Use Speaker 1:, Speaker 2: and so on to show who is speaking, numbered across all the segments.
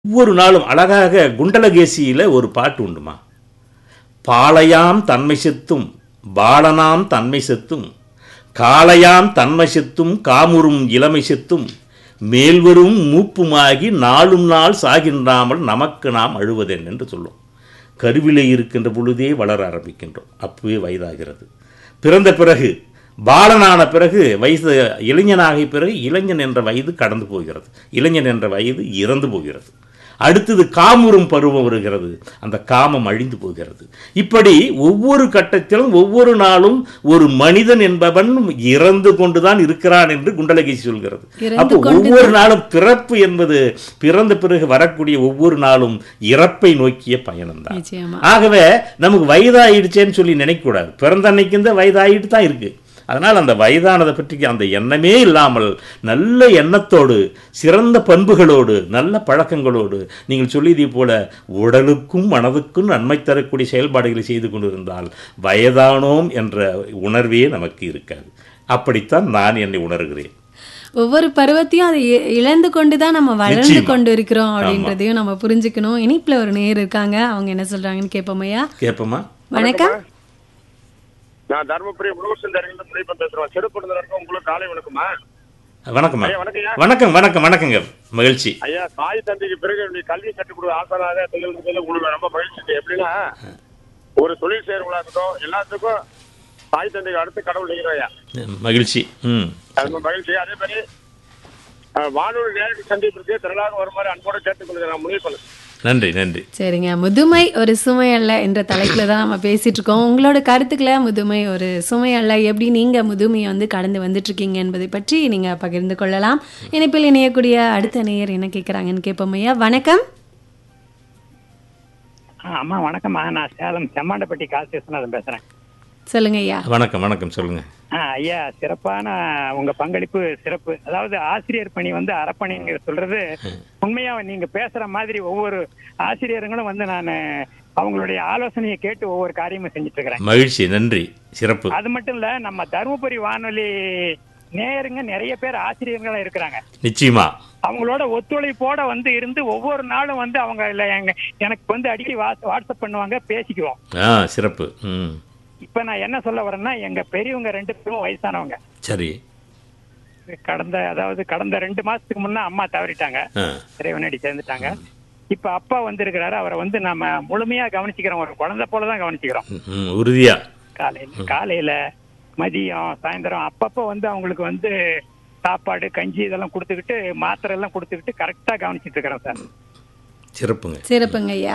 Speaker 1: ஒவ்வொரு நாளும் அழகாக குண்டலகேசியில ஒரு பாட்டு உண்டுமா பாளையாம் தன்மை செத்தும் பாலனாம் தன்மை செத்தும் காளையாம் தன்மை செத்தும் காமுறும் இளமை செத்தும் மேல்வரும் மூப்புமாகி நாளும் நாள் சாகின்றாமல் நமக்கு நாம் அழுவதென் என்று சொல்லும் கருவிலே இருக்கின்ற பொழுதே வளர ஆரம்பிக்கின்றோம் அப்பவே வயதாகிறது பிறந்த பிறகு பாலனான பிறகு வயசு இளைஞனாகிய பிறகு இளைஞன் என்ற வயது கடந்து போகிறது இளைஞன் என்ற வயது இறந்து போகிறது அடுத்தது காமுறும் பருவம் வருகிறது அந்த காமம் அழிந்து போகிறது இப்படி ஒவ்வொரு கட்டத்திலும் ஒவ்வொரு நாளும் ஒரு மனிதன் என்பவன் இறந்து கொண்டுதான் இருக்கிறான் என்று குண்டலகேசி சொல்கிறது
Speaker 2: இறந்து
Speaker 1: அப்போ
Speaker 2: கொண்டுதான்.
Speaker 1: ஒவ்வொரு நாளும் பிறப்பு என்பது பிறந்த பிறகு வரக்கூடிய ஒவ்வொரு நாளும் இறப்பை நோக்கிய பயணம்தான்
Speaker 2: நிச்சயமா
Speaker 1: ஆகவே நமக்கு வயதாயிடுச்சேன்னு சொல்லி நினைக்கக்கூடாது பிறந்த அன்னைக்கு இந்த வயதாயிட்டு தான் இருக்கு அதனால் அந்த வயதானதை பற்றி அந்த எண்ணமே இல்லாமல் நல்ல எண்ணத்தோடு சிறந்த பண்புகளோடு நல்ல பழக்கங்களோடு நீங்கள் சொல்லியதை போல உடலுக்கும் மனதுக்கும் நன்மை தரக்கூடிய செயல்பாடுகளை செய்து கொண்டிருந்தால் வயதானோம் என்ற உணர்வே நமக்கு இருக்காது அப்படித்தான் நான் என்னை உணர்கிறேன்
Speaker 2: ஒவ்வொரு பருவத்தையும் அதை இ- இழந்து கொண்டு தான் நம்ம வளர்ந்து
Speaker 1: நிச்சயமா.
Speaker 2: கொண்டு இருக்கிறோம் அப்படின்றதையும் நம்ம புரிஞ்சுக்கணும் இனிப்புல ஒரு நேர் இருக்காங்க அவங்க என்ன சொல்றாங்கன்னு கேட்போமையா
Speaker 1: கேட்போமா
Speaker 2: வணக்கம்
Speaker 3: நான் தர்மபுரி முருகன் தரங்கிலிருந்து முனைப்பன் பேசுறேன் சிறப்பு நடக்கும் உங்களுக்கு காலை வணக்கமா
Speaker 1: வணக்கம்மா
Speaker 3: ஐயா, வணக்கம்யா.
Speaker 1: வணக்கம் வணக்கம் வணக்கங்க மகிழ்ச்சி
Speaker 3: ஐயா தாய் தந்தைக்கு பிறகு நீ கல்வி கற்றுக் கொடுக்க ஆசானாக திகழ்ந்ததுல உங்களுக்கு ரொம்ப மகிழ்ச்சி எப்படின்னா ஒரு தொழில் செய்யறவங்களா இருக்கட்டும் எல்லாத்துக்கும் தாய் தந்தைக்கு அடுத்து கடவுள் நிற்கிறோம் ஐயா
Speaker 1: மகிழ்ச்சி ம்
Speaker 3: அது ரொம்ப மகிழ்ச்சி அதே மாதிரி அஹ், வானொலி நேரடி சந்திப்பிற்கு திரளாக வருமாறு அன்போடு கேட்டுக்கொள்கிறேன் முனைப்பன்
Speaker 1: நன்றி நன்றி
Speaker 2: சரிங்க முதுமை ஒரு சுமை அல்ல என்ற தலைப்புல தான் நம்ம பேசிட்டு இருக்கோம் உங்களோட கருத்துக்களை முதுமை ஒரு சுமை அல்ல எப்படி நீங்க முதுமையை வந்து கடந்து வந்துட்டு இருக்கீங்க என்பதை பற்றி நீங்க பகிர்ந்து கொள்ளலாம் இணைப்பில் இணையக்கூடிய அடுத்த நேயர் என்ன கேட்கறாங்கன்னு கேட்போமையா வணக்கம்
Speaker 4: ஆ, அம்மா வணக்கம்மா நான் சேலம் செம்மாண்டப்பட்டி காசு விஸ்வநாதன் பேசுறேன்
Speaker 2: சொல்லுங்க ஐயா
Speaker 1: வணக்கம் வணக்கம் சொல்லுங்க
Speaker 4: ஆ, ஐயா சிறப்பான உங்க பங்களிப்பு சிறப்பு அதாவது ஆசிரியர் பணி வந்து அறப்பணிங்கிற சொல்றது உண்மையா நீங்க பேசுற மாதிரி ஒவ்வொரு ஆசிரியர்களும் வந்து நான் அவங்களுடைய ஆலோசனையை கேட்டு ஒவ்வொரு காரியமும் செஞ்சுட்டு இருக்கிறேன்
Speaker 1: மகிழ்ச்சி நன்றி சிறப்பு
Speaker 4: அது மட்டும் இல்ல நம்ம தருமபுரி வானொலி நேயருங்க நிறைய பேர் ஆசிரியர்களும் இருக்கிறாங்க
Speaker 1: நிச்சயமா
Speaker 4: அவங்களோட ஒத்துழைப்போட வந்து இருந்து ஒவ்வொரு நாளும் வந்து அவங்க இல்ல எங்க எனக்கு வந்து அடிக்கடி வாட்ஸ்- வாட்ஸ்அப் பண்ணுவாங்க பேசிக்குவோம்
Speaker 1: ஆ சிறப்பு ம்
Speaker 4: இப்ப நான் என்ன சொல்ல வரேன்னா எங்க பெரியவங்க ரெண்டு பேரும் வயசானவங்க
Speaker 1: சரி
Speaker 4: கடந்த அதாவது கடந்த ரெண்டு மாசத்துக்கு முன்ன அம்மா தவறிட்டாங்க
Speaker 1: ஆ
Speaker 4: இறைவனடி சேர்ந்துட்டாங்க இப்ப அப்பா வந்திருக்கிறாரு அவரை வந்து நம்ம முழுமையா கவனிச்சுக்கிறோம் ஒரு குழந்தை போலதான் கவனிச்சுக்கிறோம்
Speaker 1: ம், உறுதியா
Speaker 4: காலையில காலையில மதியம் சாயந்தரம் அப்பப்ப வந்து அவங்களுக்கு வந்து சாப்பாடு கஞ்சி இதெல்லாம் கொடுத்துக்கிட்டு மாத்திரை எல்லாம் கொடுத்துக்கிட்டு கரெக்டா கவனிச்சிட்டு இருக்கிறேன் சார்
Speaker 1: சிறப்புங்க
Speaker 2: சிறப்புங்க ஐயா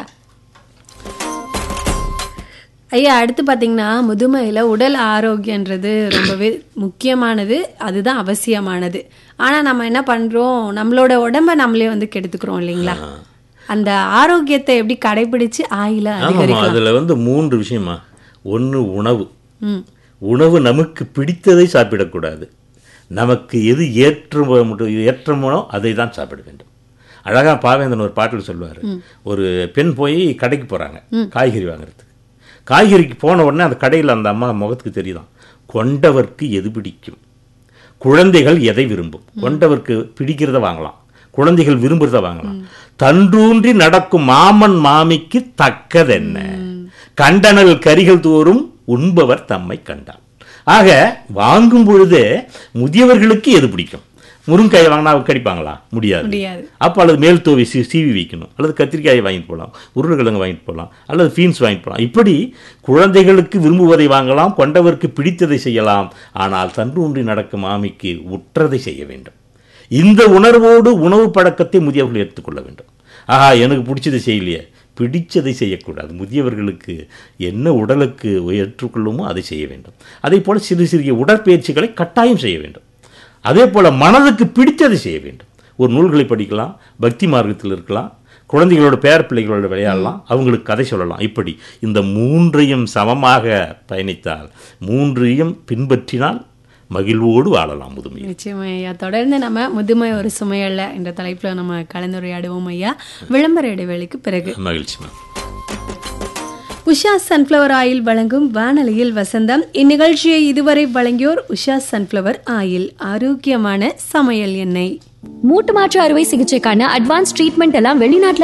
Speaker 2: ஐயா அடுத்து பார்த்தீங்கன்னா முதுமையில் உடல் ஆரோக்கியன்றது ரொம்பவே முக்கியமானது அதுதான் அவசியமானது ஆனால் நம்ம என்ன பண்ணுறோம் நம்மளோட உடம்ப நம்மளே வந்து கெடுத்துக்கிறோம் இல்லைங்களா அந்த ஆரோக்கியத்தை எப்படி கடைபிடிச்சு ஆயில
Speaker 1: ஆமாம்மா
Speaker 2: அதிகரிக்கலாம்
Speaker 1: அதில் வந்து மூன்று விஷயமா ஒன்று உணவு
Speaker 2: ம்
Speaker 1: உணவு நமக்கு பிடித்ததை சாப்பிடக்கூடாது நமக்கு எது ஏற்றமோ ஏற்றமோ அதை தான் சாப்பிட வேண்டும் அழகா பாவேந்தன் ஒரு பாட்டில் சொல்லுவார் ஒரு பெண் போய் கடைக்கு போகிறாங்க காய்கறி வாங்குறதுக்கு காய்கறிக்கு போன உடனே அந்த கடையில் அந்த அம்மா முகத்துக்கு தெரியுதாம் கொண்டவர்க்கு எது பிடிக்கும் குழந்தைகள் எதை விரும்பும் கொண்டவர்க்கு பிடிக்கிறத வாங்கலாம் குழந்தைகள் விரும்புறத வாங்கலாம் தன்றூன்றி நடக்கும் மாமன் மாமிக்கு தக்கதென்ன கண்டனல் கரிகள் தோறும் உண்பவர் தம்மை கண்டார் ஆக வாங்கும் பொழுதே முதியவர்களுக்கு எது பிடிக்கும் முருங்காயை வாங்கினா கடிப்பாங்களா முடியாது
Speaker 2: முடியாது
Speaker 1: அப்போ அல்லது மேல் தோவி சீ சீவி வைக்கணும் அல்லது கத்திரிக்காயை வாங்கிட்டு போகலாம் உருளைக்கிழங்கு வாங்கிட்டு போகலாம் அல்லது பீன்ஸ் வாங்கிட்டு போகலாம் இப்படி குழந்தைகளுக்கு விரும்புவதை வாங்கலாம் கொண்டவருக்கு பிடித்ததை செய்யலாம் ஆனால் தன்றூன்றி நடக்கும் மாமிக்கு உற்றதை செய்ய வேண்டும் இந்த உணர்வோடு உணவு பழக்கத்தை முதியவர்கள் எடுத்துக்கொள்ள வேண்டும் ஆஹா எனக்கு பிடிச்சதை செய்யலையே பிடிச்சதை செய்யக்கூடாது முதியவர்களுக்கு என்ன உடலுக்கு ஏற்றுக்கொள்ளுமோ அதை செய்ய வேண்டும் அதே போல் சிறு சிறிய உடற்பயிற்சிகளை கட்டாயம் செய்ய வேண்டும் அதே போல் மனதுக்கு பிடித்ததை செய்ய வேண்டும் ஒரு நூல்களை படிக்கலாம் பக்தி மார்க்கத்தில் இருக்கலாம் குழந்தைகளோட பேர பிள்ளைகளோட விளையாடலாம் அவங்களுக்கு கதை சொல்லலாம் இப்படி இந்த மூன்றையும் சமமாக பயணித்தால் மூன்றையும் பின்பற்றினால் மகிழ்வோடு வாழலாம் முதுமையில்
Speaker 2: நிச்சயமா ஐயா தொடர்ந்து நம்ம முதுமை ஒரு சுமை அல்ல என்ற தலைப்புல நம்ம கலந்துரையாடுவோம் ஐயா விளம்பர இடைவேளைக்கு பிறகு
Speaker 1: மகிழ்ச்சி மேம்
Speaker 2: உஷா சன்ஃப்ளவர் ஆயில் வழங்கும் வானொலியில் வசந்தம் இந்நிகழ்ச்சியை இதுவரை வழங்கியோர் உஷா சன்ஃப்ளவர் ஆயில் ஆரோக்கியமான சமையல் எண்ணெய்
Speaker 5: மூட்டு மாற்று அறுவை சிகிச்சைக்கான அட்வான்ஸ் ட்ரீட்மெண்ட் எல்லாம் வெளிநாட்டுல